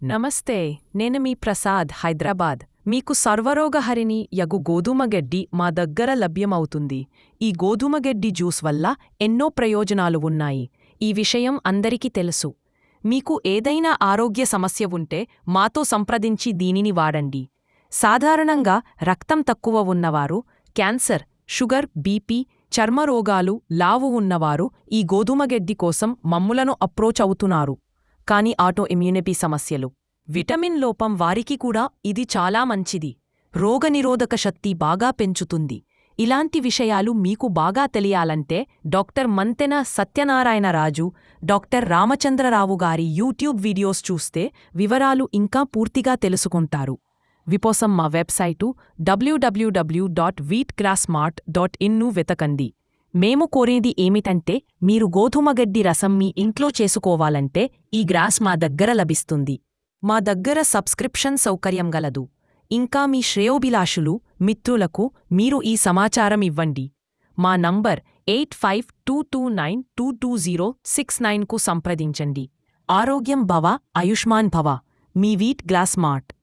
నమస్తే నేను మీ ప్రసాద్ హైదరాబాద్ మీకు సర్వరోగహరిణి యగు గోధుమగెడ్డి మా దగ్గర లభ్యమవుతుంది ఈ గోధుమగెడ్డి జ్యూస్ వల్ల ఎన్నో ప్రయోజనాలు ఉన్నాయి ఈ విషయం అందరికీ తెలుసు మీకు ఏదైనా ఆరోగ్య సమస్య ఉంటే మాతో సంప్రదించి దీనిని వాడండి సాధారణంగా రక్తం తక్కువ ఉన్నవారు క్యాన్సర్ షుగర్ బీపీ చర్మరోగాలు లావు ఉన్నవారు ఈ గోధుమగెడ్డి కోసం మమ్ములను అప్రోచ్ అవుతున్నారు కాని ఆటో ఇమ్యూనిటీ సమస్యలు విటమిన్ లోపం వారికి కూడా ఇది చాలా మంచిది రోగనిరోధక శక్తి బాగా పెంచుతుంది ఇలాంటి విషయాలు మీకు బాగా తెలియాలంటే డాక్టర్ మంతెన సత్యనారాయణరాజు డాక్టర్ రామచంద్రరావు గారి యూట్యూబ్ వీడియోస్ చూస్తే వివరాలు ఇంకా పూర్తిగా తెలుసుకుంటారు విపోసం మా వెబ్సైటు డబ్ల్యూడబ్ల్యూడబ్ల్యూ dot wheat grass mart dot in వెతకండి మేము కోరేది ఏమిటంటే మీరు గోధుమగడ్డి రసం మీ ఇంట్లో చేసుకోవాలంటే ఈ గ్రాస్ మా దగ్గర లభిస్తుంది మా దగ్గర సబ్స్క్రిప్షన్ సౌకర్యం గలదు ఇంకా మీ శ్రేయోభిలాషులు మిత్రులకు మీరు ఈ సమాచారం ఇవ్వండి మా number eight five two two nine two two zero six నైన్కు సంప్రదించండి ఆరోగ్యం భవ ఆయుష్మాన్ భవ మీ వీట్ గ్లాస్ మార్ట్